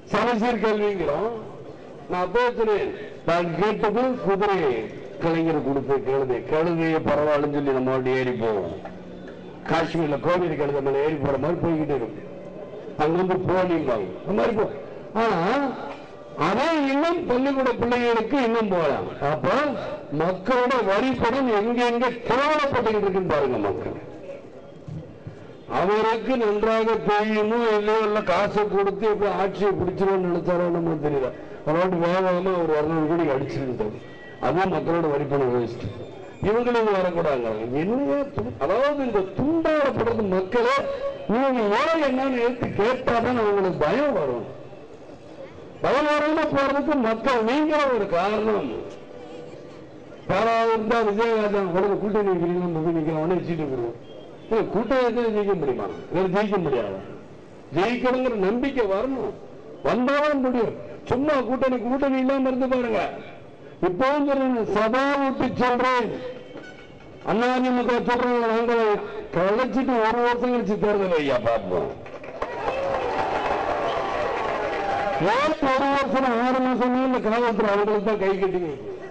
சமசீர் கல்விங்கிறோம் நான் அப்போ சொன்னேன் நான் கேட்டது குதிரை கலைஞர் கொடுத்த கழுதை கழுதையை பரவாயில்லன்னு சொல்லி நம்ம வண்டி ஏறி போவோம் காஷ்மீர்ல கோவில் கழுதை மேல ஏறி போற மாதிரி போய்கிட்டு இருக்கும் அங்க வந்து போலிம்பாங்க அந்த மாதிரி போ ஆனா அதே இன்னும் பள்ளிக்கூட பிள்ளைகளுக்கு இன்னும் போகலாம் அப்ப மக்களோட வரிப்படம் எங்க எங்க கேவலப்பட்டுக்கிட்டு இருக்குன்னு பாருங்க மக்கள் அவருக்கு நன்றாக தெரியுமோ இல்லையோ இல்ல காசை கொடுத்து இப்ப ஆட்சியை பிடிச்சிருவோம்னு நினைச்சாரோ நம்ம தெரியல அவரோட வேகமா ஒரு இருநூறு கோடி அடிச்சிருந்தாரு அதுவும் மக்களோட வரிப்பணம் வேஸ்ட் இவங்களும் வரக்கூடாங்க என்னையா து- அதாவது இந்த துண்டாடப்படுறது மக்களே இவங்க ஏன் என்னன்னு எடுத்து கேட்டாதான் அவங்களுக்கு பயம் வரும் பயம் வராம போறதுக்கு மக்கள் நீங்க ஒரு காரணம் யாராவது இருந்தா விஜயகாந்தன் உடனே கூட்டணி வைக்கிறீங்க நம்ம போய் நிக்கிறோம் உடனே சீட்டு கொடுவோம் ஏய், கூட்டணி ஜெயிக்க முடியுமா வேற ஜெயிக்க முடியாது ஜெயிக்கணுங்கிற நம்பிக்கை வரணும் வந்தாதான் முடியும் சும்மா கூட்டணி கூட்டணி இல்லாம இருந்து பாருங்க இப்பவும் சொல்றேன் சதா விட்டு சொல்றேன் அதிமுக சொல்றாங்க நாங்கள் கழிச்சிட்டு ஒரு வருஷம் கழிச்சு தேர்தல் ஐயா பார்ப்போம் ஏன் ஒரு வருஷம் ஆறு மாசம் இந்த காலத்துல அவங்களுக்கு தான் கை கட்டி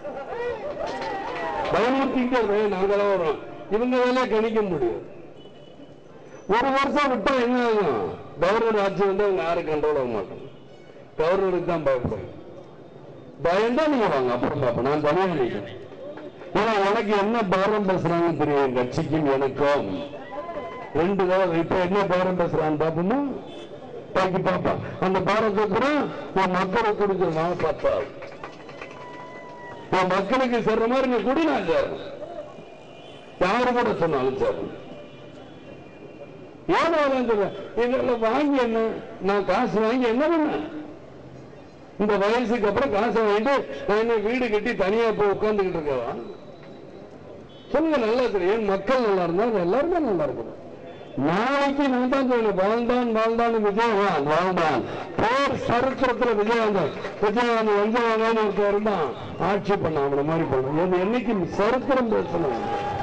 பயமுறுத்திக்கிட்டே நாங்க தான் வரோம் இவங்க வேலையை கணிக்க முடியும் ஒரு வருஷம் விட்டா என்ன ஆகும் கவர்னர் ஆட்சி வந்து அவங்க யாரும் கண்ட்ரோல் ஆக மாட்டோம் கவர்னருக்கு தான் பயப்படும் பயந்தா நீங்க வாங்க அப்புறம் பார்ப்போம் நான் தனியா நினைக்கிறேன் ஏன்னா எனக்கு என்ன பாரம் பேசுறாங்கன்னு தெரியும் என் கட்சிக்கும் எனக்கும் ரெண்டு தடவை இப்ப என்ன பாரம் பேசுறான்னு பார்ப்போமா பாக்கி பாப்பா அந்த பாரத்தை கூட உன் மக்களை கொடுக்கணும் பார்த்தா உன் மக்களுக்கு சேர்ற மாதிரி நீ குடி நான் சேரணும் யாரு கூட சொன்னாலும் சேரணும் ஏன் வேணாம் சொல்றேன் இதெல்லாம் வாங்கி என்ன நான் காசு வாங்கி என்ன பண்ணேன் இந்த வயசுக்கு அப்புறம் காசை வாங்கிட்டு நான் என்ன வீடு கட்டி தனியா போய் உட்கார்ந்துகிட்டு இருக்கவா சொல்லுங்க நல்லா தெரியும் மக்கள் நல்லா இருந்தா எல்லாருமே நல்லா இருக்கணும் நாளைக்கு நான் தான் சொல்லுவேன் வாழ்ந்தான் வாழ்ந்தான் விஜயகாந்த் வாழ்ந்தான் போர் சரித்திரத்துல விஜயகாந்தன் விஜயகாந்த் வஞ்சகாந்தான்னு ஒருத்தர் இருந்தான் ஆட்சி பண்ண அவனை மாதிரி பண்ண இது என்னைக்கு சரித்திரம் பேசணும்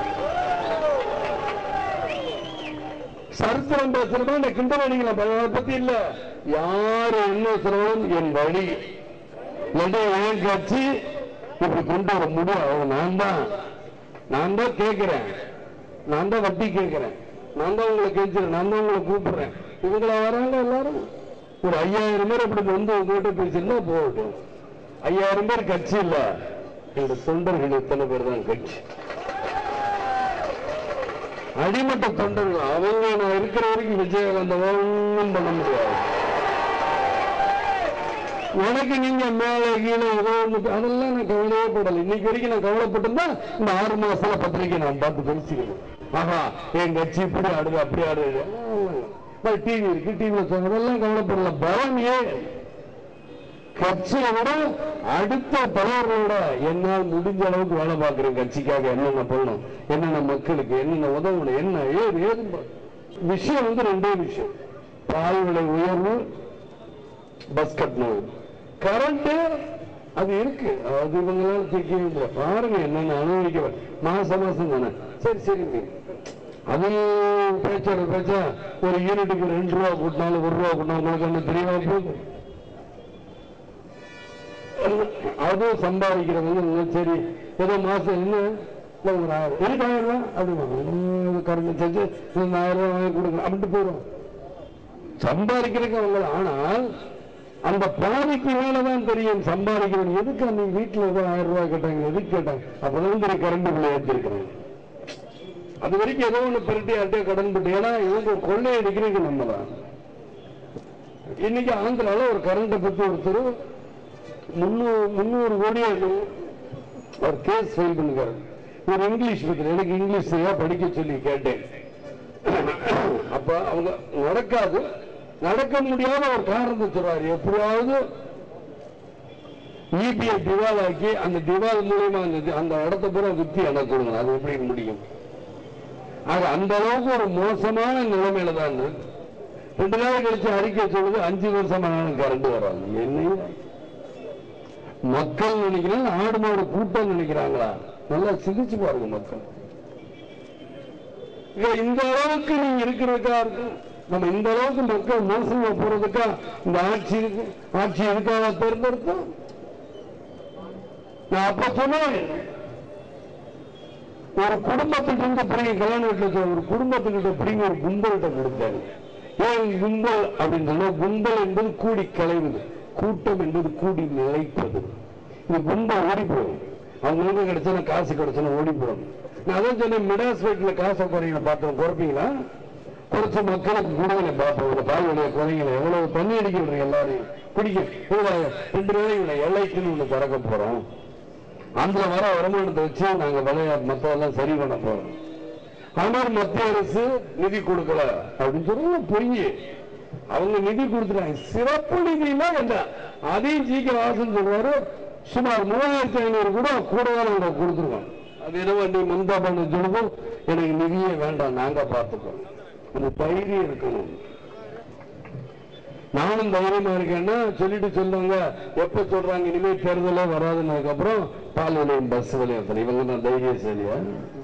சரித்திரம் பேசுறதா இந்த கிண்டவணிகளை அதை பத்தி இல்ல யாரு என்ன சொல்றதும் என் வழி என்று என் கட்சி இப்படி கொண்டு வர முடியும் நான் தான் நான் தான் கேட்கிறேன் நான் தான் வட்டி கேட்கிறேன் நான் தான் உங்களை கெஞ்சுறேன் நான் தான் உங்களை கூப்பிடுறேன் இவங்கள வராங்க எல்லாரும் ஒரு ஐயாயிரம் பேர் இப்படி வந்து உங்ககிட்ட பேசியிருந்தா போகட்டும் ஐயாயிரம் பேர் கட்சி இல்ல எங்க தொண்டர்கள் இத்தனை பேர் தான் கட்சி அடிமட்ட தொண்டர்கள் அவங்க நான் இருக்கிற வரைக்கும் விஜயகாந்த் ஒன்றும் பண்ண முடியாது எனக்கு நீங்க மேல கீழே ஏதோ ஒண்ணு அதெல்லாம் நான் கவலையே படல இன்னைக்கு வரைக்கும் நான் கவலைப்பட்டிருந்தா இந்த ஆறு மாசத்துல பத்திரிக்கை நான் பார்த்து பேசிக்கிறேன் ஆஹா என் கட்சி இப்படி ஆடுது அப்படி ஆடுது டிவி இருக்கு டிவில சொன்னதெல்லாம் கவலைப்படல பயம் ஏன் கட்சியை விட அடுத்த தலைவர்களோட என்னால் முடிஞ்ச அளவுக்கு வேலை பார்க்கிறேன் கட்சிக்காக என்னென்ன பண்ணணும் என்னென்ன மக்களுக்கு என்னென்ன உதவணும் என்ன ஏது ஏது விஷயம் வந்து ரெண்டே விஷயம் பால் விலை உயர்வு பஸ் கட்டணும் கரண்ட் அது இருக்கு அது இவங்களால தூக்கி முடியல. பாருங்க என்னென்ன அனுபவிக்க வே- மாசம் மாசம் தானே சரி சரி அது பேச்சோட பேச்சா ஒரு யூனிட்டுக்கு ரெண்டு ரூபா கூட்டினாலும் ஒரு ரூபா கூட்டினாலும் உங்களுக்கு என்ன தெரியாம போகுது அதுவும் சம்பாதிக்கிறவங்க சரி ஏதோ மாசம் என்ன இல்ல ஒரு ஆயிரம் எதுக்கு ஆயிரம் ரூபாய் அப்படி கரண்ட் செஞ்சு இந்த ஆயிரம் ரூபாய் வாங்கி கொடுங்க அப்படின்ட்டு போயிடும் சம்பாதிக்கிறதுக்கு அவங்க ஆனால் அந்த பாதிக்கு மேலதான் தெரியும் சம்பாதிக்கிறவன் எதுக்கு அன்னைக்கு வீட்டுல ஏதோ ஆயிரம் ரூபாய் கேட்டாங்க எதுக்கு கேட்டாங்க அப்பதான் தெரியும் கரண்ட் பிள்ளை ஏற்றிருக்கிறாங்க அது வரைக்கும் ஏதோ ஒண்ணு பெருட்டி யார்கிட்டயோ கடன் பட்டு ஏன்னா இவங்க கொள்ளை அடிக்கிறதுக்கு நம்ம தான் இன்னைக்கு ஆந்திரால ஒரு கரண்ட்டை பத்தி ஒருத்தர் முன்னூறு முந்நூறு கோடி ஒரு கேஸ் ஃபைல் பண்ணுறாரு ஒரு இங்கிலீஷ் பத்தி எனக்கு இங்கிலீஷ் சரியா படிக்க சொல்லி கேட்டேன் அப்ப அவங்க நடக்காது நடக்க முடியாத ஒரு காரணத்தை சொல்றாரு எப்படியாவது இபிஐ திவால் ஆக்கி அந்த திவால் மூலியமா அந்த அந்த இடத்த பூரா வித்தி எனக்கு கொடுங்க அது எப்படி முடியும் ஆக அந்த அளவுக்கு ஒரு மோசமான நிலைமையில தான் இருக்கு. ரெண்டு நாள் கழிச்சு அறிக்கை சொல்லுது அஞ்சு வருஷமான கரண்ட் வராது என்ன மக்கள் நினைக்கிறாங்க ஆடு மாடு கூட்டம் நினைக்கிறாங்களா நல்லா சிந்திச்சு பாருங்க மக்கள் இங்க இந்த அளவுக்கு நீங்க இருக்கிறதுக்கா இருக்கும் நம்ம இந்த அளவுக்கு மக்கள் மோசமா போறதுக்கா இந்த ஆட்சி இருக்கு ஆட்சி எதுக்காக தேர்ந்தெடுத்தோம் நான் அப்ப சொன்னேன் ஒரு குடும்பத்துக்கு இருந்து பிரிங்க கல்யாண வீட்டுல சொல்ல, ஒரு குடும்பத்துக்கிட்ட பிரிங்க ஒரு கும்பல்கிட்ட கொடுத்தாரு ஏன் கும்பல் அப்படின்னு சொன்னா கும்பல் என்பது கூடி கலைவது கூட்டம் என்பது கூடி நிலைப்பது இது கும்பல் ஓடி போகும் அவங்களுக்கு கிடைச்சா காசு கிடைச்சா ஓடி போகும் நான் அதான் சொன்னேன் மிடாஸ் வீட்டுல காசை குறைங்க பார்த்தோம் குறைப்பீங்களா குறைச்ச மக்களுக்கு கொடுங்க பார்ப்போம் இந்த பால் விலையை குறைங்கள எவ்வளவு தண்ணி அடிக்கிறீங்க எல்லாரையும் குடிக்க கூடாது. ரெண்டு வேலைகளை எல்ஐக்குன்னு ஒண்ணு திறக்க போறோம் அந்த வர வருமானத்தை வச்சு நாங்க விலைய மத்ததெல்லாம் சரி பண்ண போறோம் ஆனால் மத்திய அரசு நிதி கொடுக்கல அப்படின்னு சொல்லி பொய் அவங்க நிதி கொடுத்துட்டாங்க சிறப்பு நிதினா என்ன அதையும் சீக்கிரம் வாசல் சொல்றாரு சுமார் மூவாயிரத்தி ஐநூறு கூட கூடுதலாக நாங்க கொடுத்துருக்கோம் அது என்னவோ நீ மம்தா பண்ண சொல்லுவோம் எனக்கு நிதியே வேண்டாம் நாங்க பார்த்துக்கோம் அந்த தைரியம் இருக்கணும் நானும் தைரியமா இருக்கேன்னா சொல்லிட்டு சொல்லுவாங்க எப்ப சொல்றாங்க இனிமே தேர்தலே வராதுன்னு அப்புறம் பால் விலையும் பஸ் விலையும் இவங்க தான் தைரியசாலியா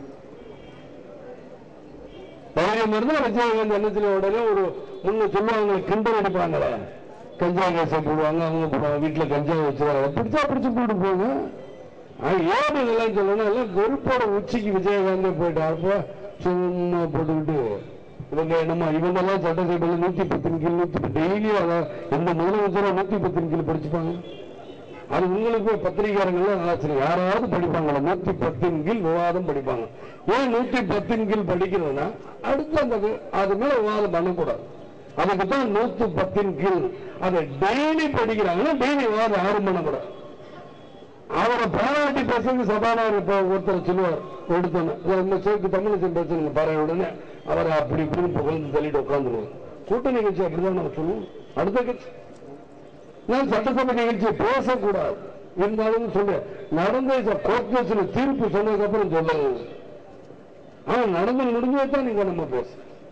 தைரியம் இருந்தா விஜயகாந்த் என்ன சொல்ல உடனே ஒரு முன்ன சொல்லுவாங்க கிண்டல் அடிப்பாங்களே கஞ்சா கேச போடுவாங்க அவங்க போடுவாங்க வீட்டுல கஞ்சா வச்சுருவாங்க பிடிச்சா பிடிச்சு போட்டு போங்க ஆனா ஏன் இதெல்லாம் சொல்லணும் எல்லாம் வெறுப்போட உச்சிக்கு விஜயகாந்தே போயிட்டு அப்போ சும்மா போட்டுக்கிட்டு இவங்க என்னமா இவங்க எல்லாம் சட்டசபையில நூத்தி பத்தின் கீழ் நூத்தி டெய்லியும் அதான் எந்த முதலமைச்சரும் நூத்தி பத்தின் கீழ் படிச்சுப்பாங்க அது உங்களுக்கு பத்திரிகையாளர்கள் ஆச்சரியம் யாராவது படிப்பாங்களா நூத்தி பத்தின் கீழ் விவாதம் படிப்பாங்க ஏன் நூத்தி பத்தின் கீழ் படிக்கிறதுனா அடுத்து அந்த வி- அது மேல விவாதம் பண்ணக்கூடாது அதுக்கு தான் நூத்தி பத்தின் கீழ் அதை டெய்லி படிக்கிறாங்கன்னா டெய்லி விவாதம் யாரும் பண்ணக்கூடாது அவரை பாராட்டி பேசுறது சபாநாயகர் இப்ப ஒருத்தர் சொல்லுவார் எடுத்தோன்னு இந்த சேர்க்கு தமிழ் பேசுங்க பாரு உடனே அவரை அப்படி இப்படின்னு புகழ்ந்து தள்ளிட்டு உட்காந்துருவார் கூட்டணி கட்சி அப்படிதான் நம்ம சொல்லுவோம் அடுத்த கட்சி நான் சட்டசபை நிகழ்ச்சி பேசக்கூடாது இருந்தாலும் சொல்றேன் நடந்த கோர்ட் கேஸ்ல தீர்ப்பு சொன்னதுக்கு அப்புறம் சொல்லுங்க ஆனா நடந்து முடிஞ்சே தான் நீங்க நம்ம பேச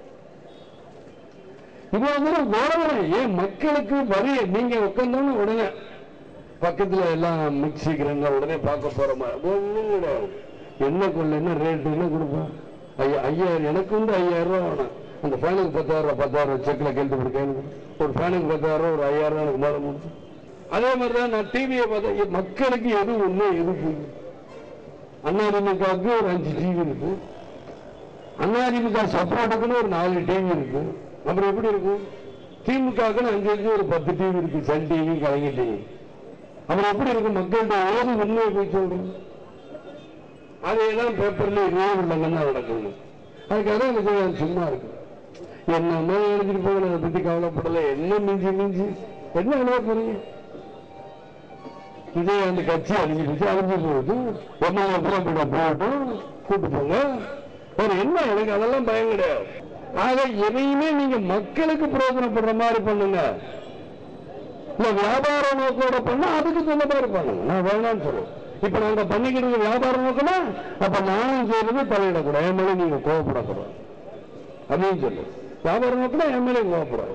இவ்வளவு தூரம் வேலை ஏன் மக்களுக்கு வரி நீங்க உட்கார்ந்தாலும் உடனே பக்கத்துல எல்லாம் மிக்சி கிரைண்டர் உடனே பார்க்க போற மாதிரி ஒண்ணும் கிடையாது. என்ன கொள்ள என்ன ரேட் என்ன கொடுப்போம் ஐயா ஐயாயிரம் எனக்கு வந்து ஐயாயிரம் ரூபாய் வேணும் அந்த ஃபேனுக்கு பத்தாயிரம் ரூபாய் பத்தாயிரம் ரூபாய் செக்ல கேட்டு கொடுக்கேன் ஒரு ஃபேனுக்கு பத்தாயிரம் ரூபாய் ஒரு ஐயாயிரம் ரூபாய் எனக்கு மேல முடிச்சு அதே மாதிரி தான் நான் டிவியை பார்த்தா எ- மக்களுக்கு எது ஒண்ணு எது பொய் அதிமுகவுக்கு ஒரு அஞ்சு டிவி இருக்கு அதிமுக சப்போர்ட்டுக்குன்னு ஒரு நாலு டிவி இருக்கு அப்புறம் எப்படி இருக்கும் திமுகவுக்குன்னு அஞ்சு அஞ்சு ஒரு பத்து டிவி இருக்கு சன் டிவி கலைஞர் டிவி அப்புறம் எப்படி இருக்கும் மக்கள்கிட்ட ஏது உண்மையை போய் சொல்றோம் அதையெல்லாம் பேப்பர்ல நேர் இல்லைங்கன்னா நடக்கணும் அதுக்காக தான் எனக்கு நான் சும்மா இருக்கு என்ன எழுதிட்டு போகல அதை பத்தி கவலைப்படல என்ன மிஞ்சி மிஞ்சி என்ன எழுத போறீங்க விஜய் அந்த கட்சி அழிஞ்சு போச்சு அழிஞ்சு போகுது எம்எல்ஏ அப்புறம் போட போகட்டும் கூட்டு போங்க வேற என்ன எனக்கு அதெல்லாம் பயம் கிடையாது ஆக எதையுமே நீங்க மக்களுக்கு பிரயோஜனப்படுற மாதிரி பண்ணுங்க இல்ல வியாபார நோக்கோட பண்ணா அதுக்கு தகுந்த மாதிரி பண்ணுங்க நான் வேணாம்னு சொல்லுவேன் இப்ப நாங்க பண்ணிக்கிறது வியாபார நோக்கமா அப்ப நானும் செய்யறது தலையிடக்கூடாது என் மேல நீங்க கோவப்படக்கூடாது அப்படின்னு சொல்லு வியாபார நோக்கமா என் மேல கோவப்படாது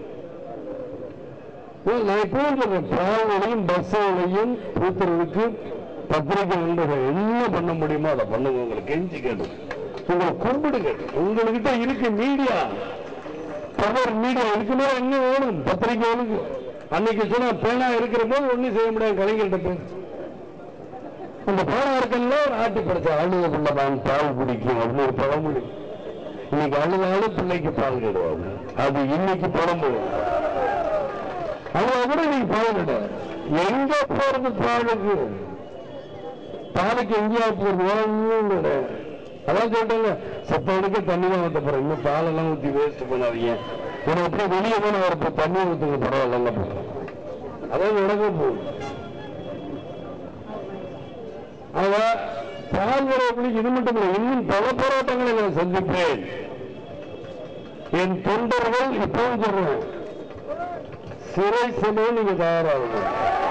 நான் இப்பவும் சொல்றேன் டிராவலையும் பஸ்ஸையும் பூத்துறதுக்கு பத்திரிகை நண்பர்கள் என்ன பண்ண முடியுமோ அதை பண்ணுங்க உங்களுக்கு கெஞ்சி கேட்டு உங்களை கும்பிடு கேட்டு உங்ககிட்ட இருக்கு மீடியா பவர் மீடியா இருக்குமே என்ன வேணும் பத்திரிகை வேணும் அன்னைக்கு சொன்ன பேனா இருக்கிற போது ஒண்ணும் செய்ய முடியாது கலைஞர்கிட்ட போய் அந்த பேனா இருக்கல ஒரு ஆட்டி படைச்ச அழுத பிள்ளைதான் பால் குடிக்கும் அப்படின்னு ஒரு பழமொழி இன்னைக்கு அழுதாலும் பிள்ளைக்கு பால் கிடையாது அது இன்னைக்கு பழமொழி அவ்வளவு கூட நீங்க பால் கிடையாது எங்க போறது பாலுக்கு பாலுக்கு எங்கேயா போறது ஒண்ணும் கிடையாது அதான் சொல்லிட்டாங்க செத்தவனுக்கு தண்ணி தான் ஊத்த போறேன் இன்னும் பாலெல்லாம் ஊத்தி வேஸ்ட் பண்ணாதீங்க ஒரு அப்படியே வெளியே போன ஒரு தண்ணி ஊத்துங்க பரவாயில்ல போறோம் அதான் நடக்க போகுது அவ பால் உறவுகளுக்கு இது மட்டும் இல்லை இன்னும் பல போராட்டங்களை நான் சந்திப்பேன் என் தொண்டர்கள் இப்பவும் சொல்றேன் சிறை செலவு நீங்க தயாராகணும்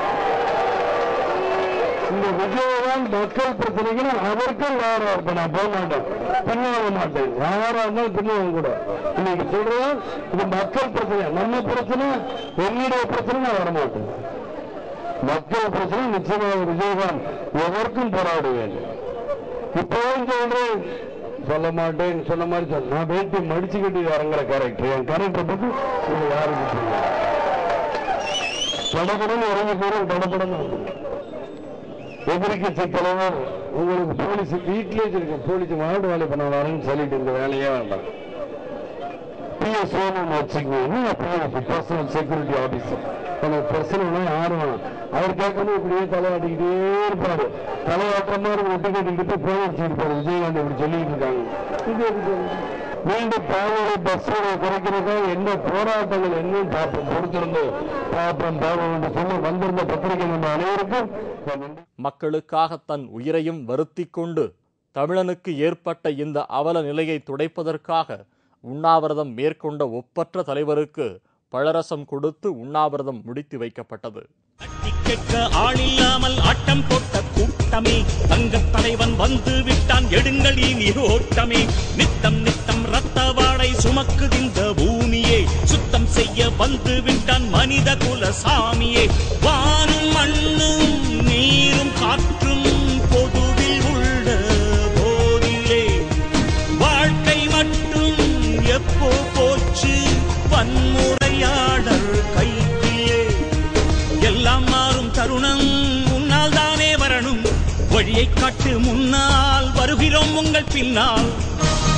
இந்த விஜயகாந்த் மக்கள் பிரச்சனைக்கு அவருக்கும் தயாரா இருப்பேன் நான் போக மாட்டேன் பின்வாங்க மாட்டேன் யாரா இருந்தாலும் பின்வாங்க கூட இன்னைக்கு சொல்றேன் இது மக்கள் பிரச்சனை நம்ம பிரச்சனை என்னுடைய பிரச்சனை நான் வர மாட்டேன் மக்கள் பிரச்சனை நிச்சயமாக விஜயகாந்த் எதற்கும் போராடுவேன் இப்பவும் சொல்றேன் சொல்ல மாட்டேன்னு சொன்ன மாதிரி சொன்ன நான் வேட்டி மடிச்சு கட்டி இறங்குற கேரக்டர் என் கேரக்டர் பத்தி இது யாருக்கு தெரியும் படப்படம் இறங்கி போறோம் படப்படம் எதிர்கட்சி தலைவர் உங்களுக்கு போலீஸ் வீட்டிலே இருக்கு போலீஸ் வார்டு வேலை பண்ண வரேன்னு சொல்லிட்டு இந்த வேலையே வேண்டாம் பிஎஸ் ஒன்று வச்சுக்கோங்க பர்சனல் செக்யூரிட்டி ஆபீசர் எனக்கு பர்சனல்னா யாரும் வேணாம். அவர் கேட்கணும் இப்படியே தலையாட்டிக்கிட்டே இருப்பாரு தலையாட்டுற மாதிரி ஒட்டி கட்டிக்கிட்டு போய் வச்சுட்டு போற விஜயகாந்த் இப்படி சொல்லிட்டு இருக்காங்க இது எதுக்கு? மீண்டும் பாவனை பஸ்ஸோட குறைக்கிறதுக்காக என்ன போராட்டங்கள் என்னன்னு பார்ப்போம் பொறுத்திருந்து பார்ப்போம் பார்ப்போம் என்று சொல்லி வந்திருந்த பத்திரிகை நம்ம அனைவருக்கும் நான் நன்றி மக்களுக்காக தன் உயிரையும் வருத்திக் கொண்டு தமிழனுக்கு ஏற்பட்ட இந்த அவல நிலையை துடைப்பதற்காக உண்ணாவிரதம் மேற்கொண்ட ஒப்பற்ற தலைவருக்கு பழரசம் கொடுத்து உண்ணாவிரதம் முடித்து வைக்கப்பட்டது தட்டி கேட்க ஆளில்லாமல் ஆட்டம் போட்ட கூட்டமே தங்கத் தலைவன் வந்து விட்டான் எடுங்கள் இனி ஓட்டமே நித்தம் நித்தம் ரத்த வாடை சுமக்குதிந்த பூமியே சுத்தம் செய்ய வந்து விட்டான் மனித குல சாமியே வானும் மண்ணும் நீரும் காற்றும் பொதுவில் உள்ள போதிலே வாழ்க்கை மட்டும் எப்போ போச்சு வன்முறையாளர் கையிலே எல்லாம் மாறும் தருணம் முன்னால் தானே வரணும் வழியை காட்டு முன்னால் வருகிறோம் உங்கள் பின்னால்